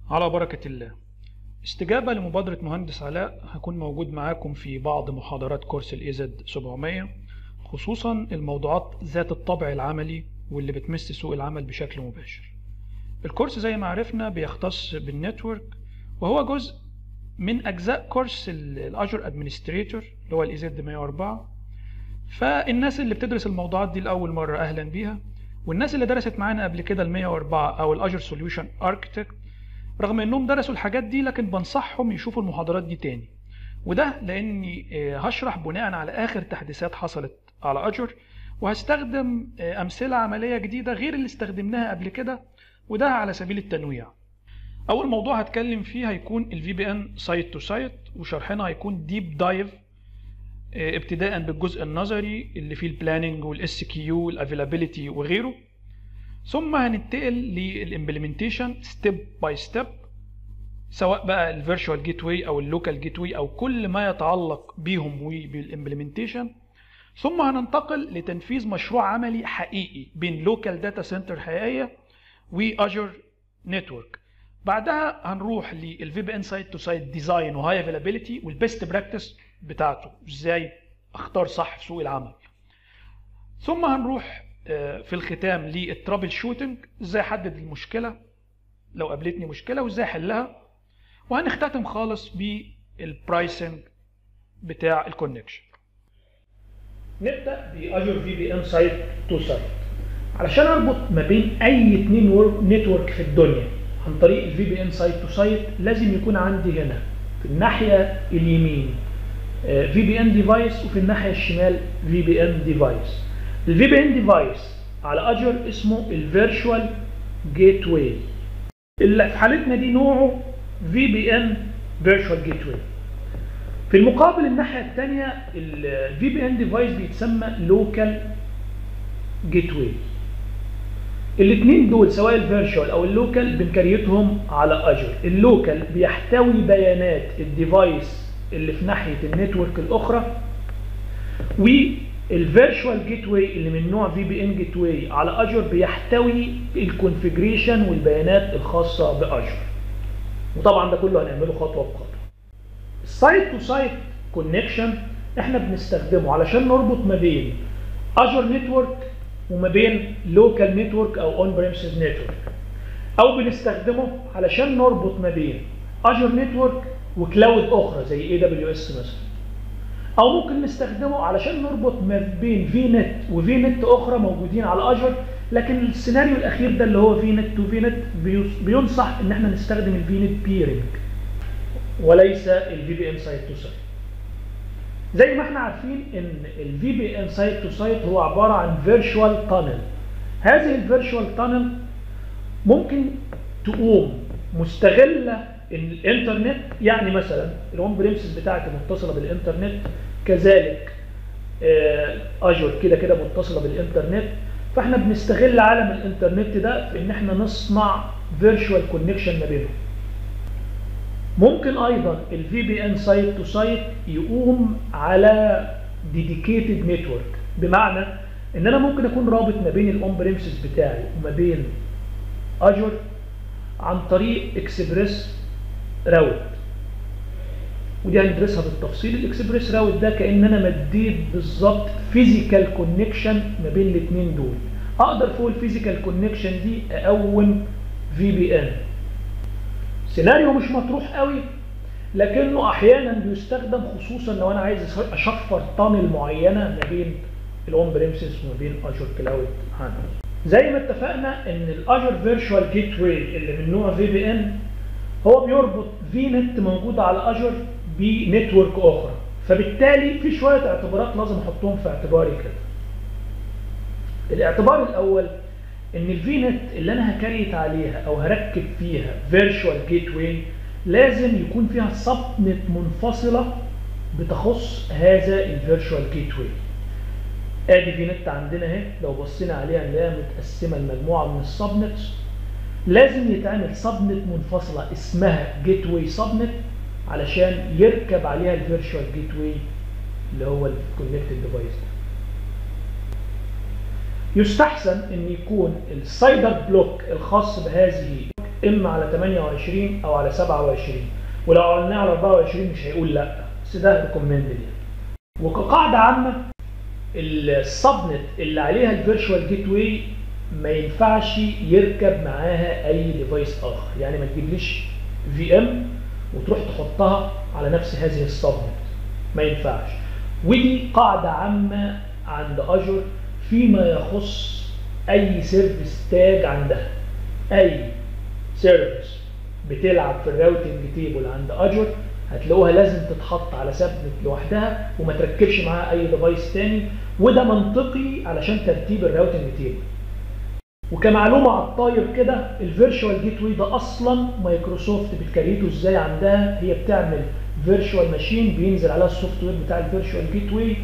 على بركة الله استجابة لمبادرة مهندس علاء هكون موجود معاكم في بعض محاضرات كورس الإيزد 700 خصوصا الموضوعات ذات الطابع العملي واللي بتمس سوق العمل بشكل مباشر الكورس زي ما عرفنا بيختص بالنتورك وهو جزء من أجزاء كورس الأجر أدمنستريتور اللي هو الإيزد 104 فالناس اللي بتدرس الموضوعات دي لأول مرة أهلا بيها والناس اللي درست معانا قبل كده ال 104 أو الأجر سوليوشن أركتكت رغم انهم درسوا الحاجات دي لكن بنصحهم يشوفوا المحاضرات دي تاني وده لاني هشرح بناء على اخر تحديثات حصلت على اجر وهستخدم امثله عمليه جديده غير اللي استخدمناها قبل كده وده على سبيل التنويع اول موضوع هتكلم فيه هيكون الفي بي ان سايت تو سايت وشرحنا هيكون ديب دايف ابتداء بالجزء النظري اللي فيه البلاننج والاس كيو والافيلابيلتي وغيره ثم هننتقل للامبلمنتيشن ستيب باي ستيب سواء بقى الفيرتشوال جيت واي او اللوكال جيت واي او كل ما يتعلق بيهم وبالامبلمنتيشن ثم هننتقل لتنفيذ مشروع عملي حقيقي بين لوكال داتا سنتر حقيقيه واجر نتورك بعدها هنروح للفي بي ان سايت تو سايت ديزاين وهاي افيلابيلتي والبيست براكتس بتاعته ازاي اختار صح في سوق العمل ثم هنروح في الختام للترابل شوتنج ازاي احدد المشكله لو قابلتني مشكله وازاي احلها وهنختتم خالص بالبرايسنج بتاع الكونكشن نبدا باجر في بي ان سايت تو سايت علشان اربط ما بين اي اتنين نتورك في الدنيا عن طريق الفي بي ان سايت تو سايت لازم يكون عندي هنا في الناحيه اليمين في بي ان ديفايس وفي الناحيه الشمال في بي ان ديفايس الفي بي ان ديفايس على اجر اسمه الفيرتشوال جيت واي اللي في حالتنا دي نوعه في بي ان فيرتشوال جيت واي في المقابل الناحيه الثانيه الفي بي ان ديفايس بيتسمى لوكال جيت واي الاثنين دول سواء الفيرتشوال او اللوكال بنكريتهم على اجر اللوكال بيحتوي بيانات الديفايس اللي في ناحيه النتورك الاخرى و الفيرتشوال جيت واي اللي من نوع في بي ان جيت واي على اجر بيحتوي الكونفيجريشن والبيانات الخاصه باجر وطبعا ده كله هنعمله خطوه بخطوه السايت تو سايت كونكشن احنا بنستخدمه علشان نربط ما بين اجر نتورك وما بين لوكال نتورك او اون بريمسز نتورك او بنستخدمه علشان نربط ما بين اجر نتورك وكلاود اخرى زي اي دبليو اس مثلا او ممكن نستخدمه علشان نربط ما بين في نت وفي نت اخرى موجودين على اجر لكن السيناريو الاخير ده اللي هو في نت وفي نت بينصح ان احنا نستخدم الفي نت بيرنج وليس الفي بي ان سايت تو سايت زي ما احنا عارفين ان الفي بي ان سايت تو سايت هو عباره عن فيرتشوال تانل هذه الفيرتشوال تانل ممكن تقوم مستغله الانترنت يعني مثلا الهوم بريمسز بتاعتي متصله بالانترنت كذلك اجر كده كده متصله بالانترنت فاحنا بنستغل عالم الانترنت ده في ان احنا نصنع فيرتشوال كونكشن ما بينهم ممكن ايضا الفي بي ان سايت تو سايت يقوم على ديديكيتد نتورك بمعنى ان انا ممكن اكون رابط ما بين الاون بريمسز بتاعي وما بين اجر عن طريق اكسبريس راوت ودي هندرسها بالتفصيل الاكسبريس راوت ده كان انا مديت بالظبط فيزيكال كونكشن ما بين الاثنين دول اقدر فوق الفيزيكال كونكشن دي اقوم في بي ان سيناريو مش مطروح قوي لكنه احيانا بيستخدم خصوصا لو انا عايز اشفر تانل معينه ما بين الاون بريمسز وما بين اجر كلاود هاندل زي ما اتفقنا ان الاجر فيرتشوال جيت واي اللي من نوع في بي ان هو بيربط في نت موجوده على اجر بنتورك اخرى فبالتالي في شويه اعتبارات لازم احطهم في اعتباري كده الاعتبار الاول ان الفي نت اللي انا هكريت عليها او هركب فيها فيرتشوال جيت واي لازم يكون فيها سب نت منفصله بتخص هذا الفيرتشوال جيت واي ادي في نت عندنا اهي لو بصينا عليها نلاقيها متقسمه لمجموعه من السب نتس لازم يتعمل سب نت منفصله اسمها جيت واي سب نت علشان يركب عليها الفيرتشوال جيت واي اللي هو الكونكتد ديفايس ده يستحسن ان يكون السايدر بلوك الخاص بهذه اما على 28 او على 27 ولو عملناه على 24 مش هيقول لا بس ده ريكومندد يعني وكقاعده عامه السبنت اللي عليها الفيرتشوال جيت واي ما ينفعش يركب معاها اي ديفايس اخر يعني ما تجيبليش في ام وتروح تحطها على نفس هذه السبنت ما ينفعش ودي قاعده عامه عند اجر فيما يخص اي سيرفيس تاج عندها اي سيرفيس بتلعب في الراوتنج تيبل عند اجر هتلاقوها لازم تتحط على سبنت لوحدها وما تركبش معاها اي ديفايس تاني وده منطقي علشان ترتيب الراوتنج تيبل وكمعلومه على الطاير كده الفيرتشوال جيت واي ده اصلا مايكروسوفت بتكريته ازاي عندها هي بتعمل فيرتشوال ماشين بينزل عليها السوفت وير بتاع الفيرتشوال جيت واي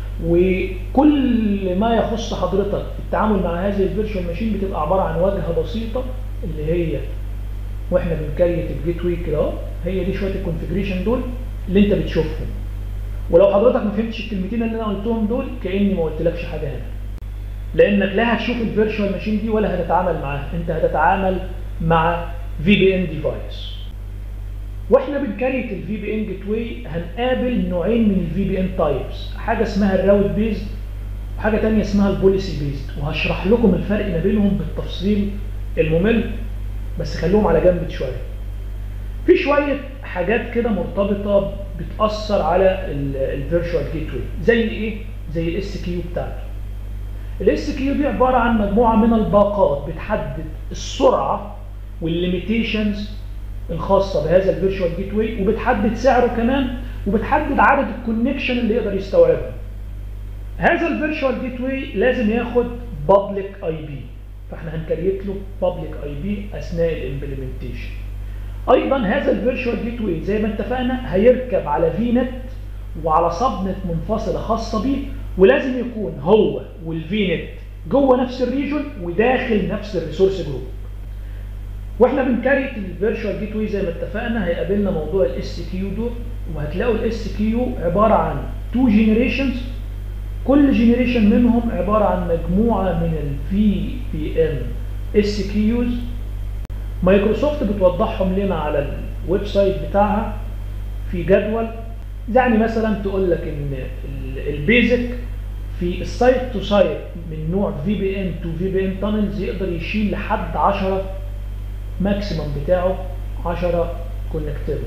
وكل ما يخص حضرتك التعامل مع هذه الفيرتشوال ماشين بتبقى عباره عن واجهه بسيطه اللي هي واحنا بنكريت الجيت واي كده اهو هي دي شويه الكونفجريشن دول اللي انت بتشوفهم ولو حضرتك ما فهمتش الكلمتين اللي انا قلتهم دول كاني ما قلتلكش حاجه هنا لانك لا هتشوف الفيرتشوال ماشين دي ولا هتتعامل معاها انت هتتعامل مع في بي ان ديفايس واحنا بنكريت الفي بي ان جيت واي هنقابل نوعين من الفي بي ان تايبس حاجه اسمها الراوت بيزد وحاجه ثانيه اسمها البوليسي بيزد وهشرح لكم الفرق ما بينهم بالتفصيل الممل بس خلوهم على جنب شويه في شويه حاجات كده مرتبطه بتاثر على الفيرتشوال جيت واي زي ايه زي الاس كيو بتاعته الاس كيو دي عباره عن مجموعه من الباقات بتحدد السرعه والليميتيشنز الخاصه بهذا الفيرتشوال جيت واي وبتحدد سعره كمان وبتحدد عدد الكونكشن اللي يقدر يستوعبها هذا الفيرتشوال جيت واي لازم ياخد بابليك اي بي فاحنا هنكريت له بابليك اي بي اثناء الامبلمنتيشن ايضا هذا الفيرتشوال جيت واي زي ما اتفقنا هيركب على في نت وعلى سب نت منفصله خاصه بيه ولازم يكون هو والفي نت جوه نفس الريجون وداخل نفس الريسورس جروب واحنا بنكريت الفيرتشوال جيت واي زي ما اتفقنا هيقابلنا موضوع الاس كيو دول وهتلاقوا الاس كيو عباره عن تو جينيريشنز كل جينيريشن منهم عباره عن مجموعه من الفي بي ام اس كيوز مايكروسوفت بتوضحهم لنا على الويب سايت بتاعها في جدول يعني مثلا تقول لك ان البيزك في السايت تو سايت من نوع في بي ان تو في بي ان تانلز يقدر يشيل لحد 10 ماكسيمم بتاعه 10 كونكتيفيتي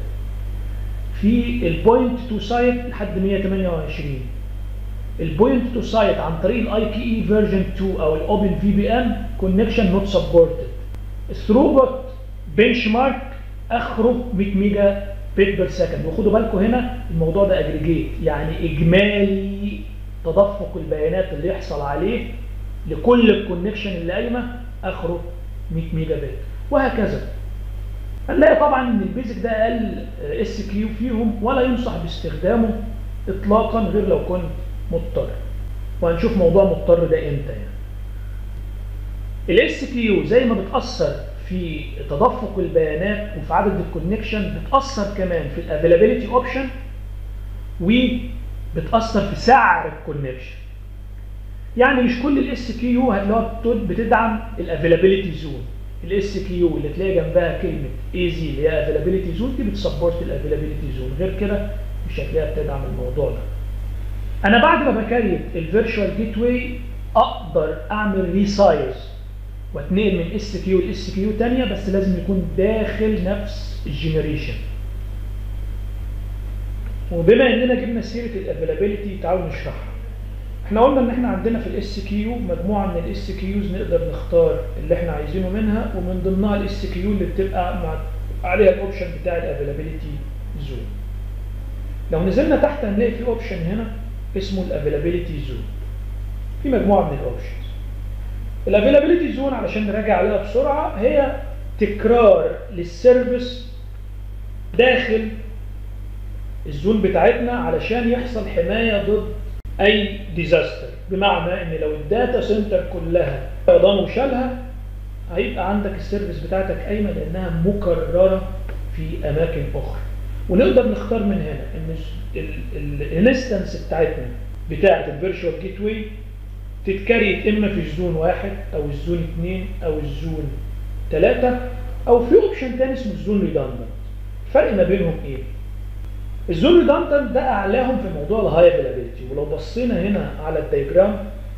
في البوينت تو سايت لحد 128 البوينت تو سايت عن طريق الاي كي اي فيرجن 2 او الاوبن في بي ان كونكشن نوت سبورتد الثروبوت بنش مارك اخره 100 ميجا بيت بير سكند وخدوا بالكم هنا الموضوع ده اجريجيت يعني اجمالي تدفق البيانات اللي يحصل عليه لكل الكونكشن اللي قايمه اخره 100 ميجا بت وهكذا هنلاقي طبعا ان البيزك ده اقل اس كيو فيهم ولا ينصح باستخدامه اطلاقا غير لو كنت مضطر وهنشوف موضوع مضطر ده امتى يعني الاس كيو زي ما بتاثر في تدفق البيانات وفي عدد الكونكشن بتاثر كمان في الافيلابيلتي اوبشن وبتاثر في سعر الكونكشن يعني مش كل الاس كيو هتلاقيها بتدعم الافيلابيلتي زون الاس كيو اللي تلاقي جنبها كلمه اي زي اللي هي افيلابيلتي زون دي بتسبورت الافيلابيلتي زون غير كده مش هتلاقيها بتدعم الموضوع ده انا بعد ما بكريت الفيرتشوال جيت واي اقدر اعمل ريسايز واتنقل من اس كيو لاس كيو ثانيه بس لازم يكون داخل نفس الجنريشن وبما اننا جبنا سيره الافيلابيلتي تعالوا نشرحها احنا قلنا ان احنا عندنا في الاس كيو مجموعه من الاس كيوز نقدر نختار اللي احنا عايزينه منها ومن ضمنها الاس كيو اللي بتبقى مع عليها الاوبشن بتاع الافيلابيلتي زون لو نزلنا تحت هنلاقي في اوبشن هنا اسمه الافيلابيلتي زون في مجموعه من الاوبشنز الافيلابيلتي زون علشان نراجع عليها بسرعه هي تكرار للسيرفيس داخل الزون بتاعتنا علشان يحصل حمايه ضد اي ديزاستر بمعنى ان لو الداتا سنتر كلها فيضان وشالها هيبقى عندك السيرفيس بتاعتك قايمه لانها مكرره في اماكن اخرى ونقدر نختار من هنا ان الانستنس بتاعتنا بتاعه الفيرتشوال جيت واي تتكريت اما في الزون واحد او الزون اثنين او الزون ثلاثة او في اوبشن تاني اسمه الزون ريدندنت الفرق ما بينهم ايه الزون ريدندنت ده اعلاهم في موضوع الهاي افيلابيلتي ولو بصينا هنا على الدياجرام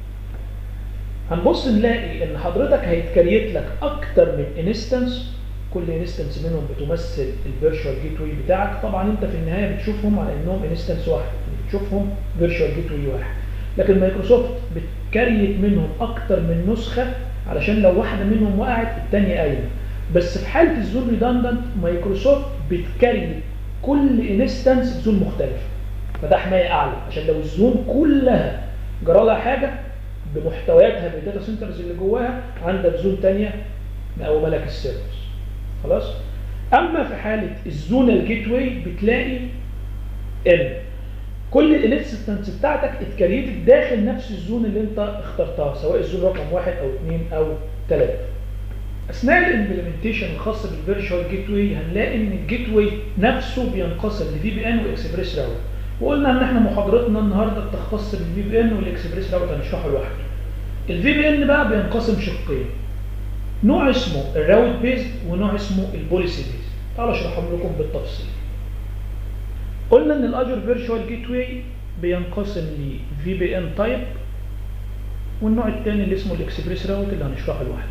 هنبص نلاقي ان حضرتك هيتكريت لك اكتر من انستنس كل انستنس منهم بتمثل الفيرتشوال جيت واي بتاعك طبعا انت في النهايه بتشوفهم على انهم انستنس واحد بتشوفهم فيرتشوال جيت واي واحد لكن مايكروسوفت بتكريت منهم اكتر من نسخه علشان لو واحده منهم وقعت الثانيه قايمه بس في حاله الزون ريدندنت مايكروسوفت بتكريت كل انستنس بزون مختلفه فده حمايه اعلى عشان لو الزون كلها جرى لها حاجه بمحتوياتها بالداتا سنترز اللي جواها عندك زون ثانيه مقومه لك السيرفرز خلاص اما في حاله الزونال جيت واي بتلاقي ان كل الانستنس بتاعتك اتكريتت داخل نفس الزون اللي انت اخترتها سواء الزون رقم واحد او اثنين او ثلاثه اثناء الامبلمنتيشن الخاص بالفيرتشوال جيت واي هنلاقي ان الجيت واي نفسه بينقسم لفي بي ان واكسبريس راوت وقلنا ان احنا محاضرتنا النهارده بتختص بالفي بي ان والاكسبريس راوت هنشرحه لوحده الفي بي ان بقى بينقسم شقين نوع اسمه الراوت بيزد ونوع اسمه البوليسي بيزد تعالوا اشرحهم لكم بالتفصيل قلنا ان الاجر فيرتشوال جيت واي بينقسم ل في بي ان تايب والنوع الثاني اللي اسمه الاكسبريس راوت اللي هنشرحه لوحده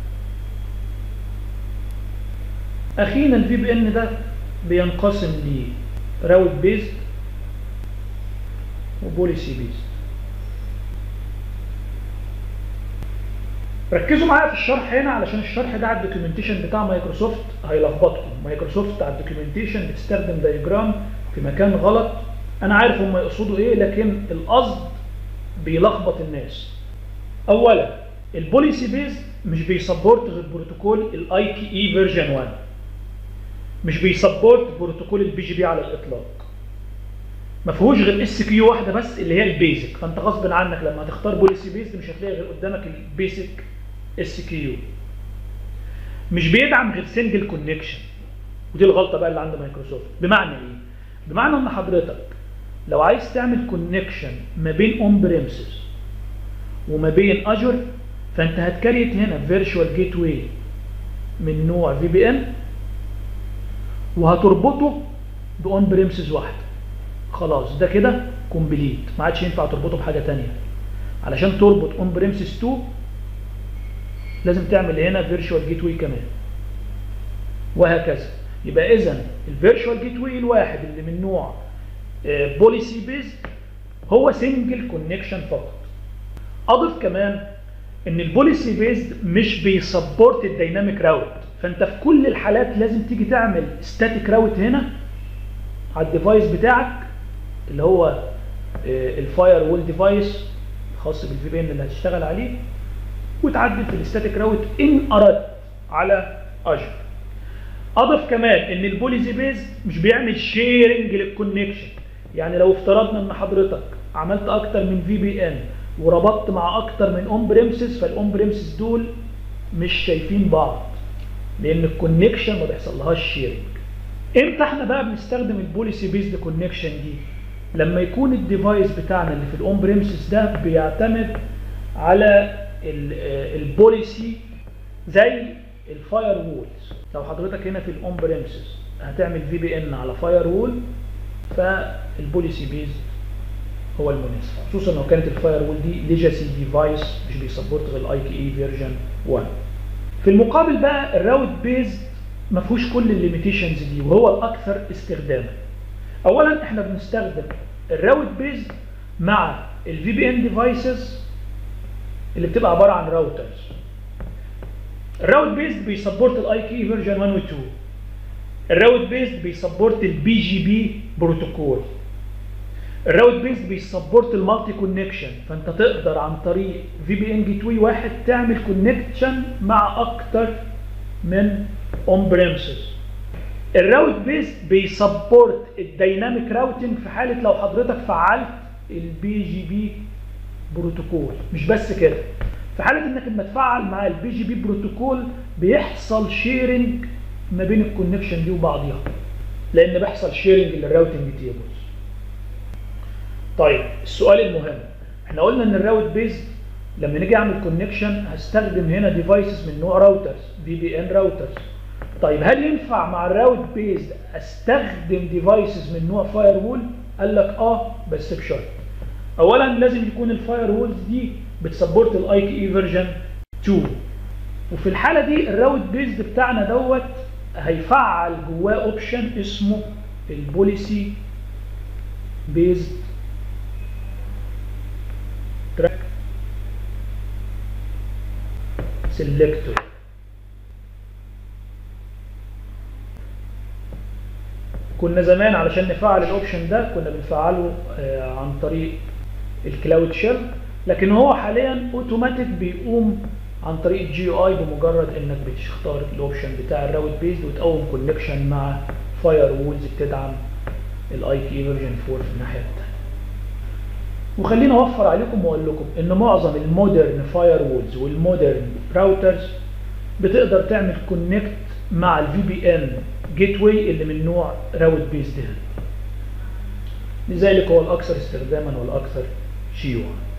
اخيرا الفي بي ان ده بينقسم ل راوت بيزد وبوليسي بيزد ركزوا معايا في الشرح هنا علشان الشرح ده على الدوكيومنتيشن بتاع مايكروسوفت هيلخبطكم مايكروسوفت على الدوكيومنتيشن بتستخدم دايجرام في مكان غلط انا عارف هم يقصدوا ايه لكن القصد بيلخبط الناس اولا البوليسي بيز مش بيسبورت غير بروتوكول الاي كي اي فيرجن 1 مش بيسبورت بروتوكول البي جي بي على الاطلاق ما فيهوش غير اس كيو واحده بس اللي هي البيزك فانت غصب عنك لما هتختار بوليسي بيزد مش هتلاقي غير قدامك البيزك اس كيو مش بيدعم غير سنجل كونكشن ودي الغلطه بقى اللي عند مايكروسوفت بمعنى ايه بمعنى ان حضرتك لو عايز تعمل كونكشن ما بين اون بريمسز وما بين اجر فانت هتكريت هنا فيرتشوال جيت واي من نوع في بي ان وهتربطه باون بريمسز واحده خلاص ده كده كومبليت ما عادش ينفع تربطه بحاجه ثانيه علشان تربط اون بريمسز 2 لازم تعمل هنا فيرتشوال جيت واي كمان وهكذا يبقى اذا الفيرتشوال جيت واي الواحد اللي من نوع بوليسي بيز هو سنجل كونكشن فقط اضف كمان ان البوليسي بيزد مش بيسبورت الديناميك راوت فانت في كل الحالات لازم تيجي تعمل ستاتيك راوت هنا على الديفايس بتاعك اللي هو الفاير وول ديفايس خاص بالفي بي ان اللي هتشتغل عليه وتعدل في الستاتيك راوت ان اردت على اجر اضف كمان ان البوليسي بيز مش بيعمل شيرنج للكونكشن يعني لو افترضنا ان حضرتك عملت اكتر من في بي ان وربطت مع اكتر من اون بريمسز فالاون بريمسز دول مش شايفين بعض لان الكونكشن ما بيحصلهاش شيرنج امتى احنا بقى بنستخدم البوليسي بيزد كونكشن دي لما يكون الديفايس بتاعنا اللي في الاون بريمسز ده بيعتمد على البوليسي زي الفاير وولز لو حضرتك هنا في الاون بريمسز هتعمل في بي ان على فاير وول فالبوليسي بيز هو المناسب خصوصا لو كانت الفاير وول دي ليجاسي ديفايس مش بيسبورت غير الاي كي اي فيرجن 1 في المقابل بقى الراوت بيز ما فيهوش كل الليميتيشنز دي وهو الاكثر استخداما اولا احنا بنستخدم الراوت بيز مع الفي بي ان ديفايسز اللي بتبقى عباره عن راوترز الراوت بيزد بيسبورت الاي كي فيرجن 1 و 2 الراوت بيزد بيسبورت البي جي بي بروتوكول الراوت بيزد بيسبورت المالتي كونكشن فانت تقدر عن طريق في بي ان جيت واي واحد تعمل كونكشن مع اكتر من اون بريمسز الراوت بيزد بيسبورت الديناميك راوتنج في حاله لو حضرتك فعلت البي جي بي بروتوكول مش بس كده في حاله انك لما تفعل مع البي جي بي بروتوكول بيحصل شيرنج ما بين الكونكشن دي وبعضيها لان بيحصل شيرنج للراوتنج تيبلز طيب السؤال المهم احنا قلنا ان الراوت بيز لما نيجي اعمل كونكشن هستخدم هنا ديفايسز من نوع راوترز في بي ان راوترز طيب هل ينفع مع الراوت بيزد استخدم ديفايسز من نوع فاير وول قال لك اه بس بشرط اولا لازم يكون الفاير وولز دي بتسبورت الاي كي اي فيرجن 2 وفي الحاله دي الراوت بيزد بتاعنا دوت هيفعل جواه اوبشن اسمه البوليسي بيزد تراك سيلكتور كنا زمان علشان نفعل الاوبشن ده كنا بنفعله آه، عن طريق الكلاود شيل لكن هو حاليا اوتوماتيك بيقوم عن طريق الجي يو اي بمجرد انك بتختار الاوبشن بتاع الراوت بيزد وتقوم كونكشن مع فاير وولز بتدعم الاي كي فيرجن 4 في الناحيه الثانيه وخليني اوفر عليكم واقول لكم ان معظم المودرن فاير وولز والمودرن راوترز بتقدر تعمل كونكت مع الفي بي ان جيت واي اللي من نوع راوت بيزد لذلك هو الاكثر استخداما والاكثر شيوعا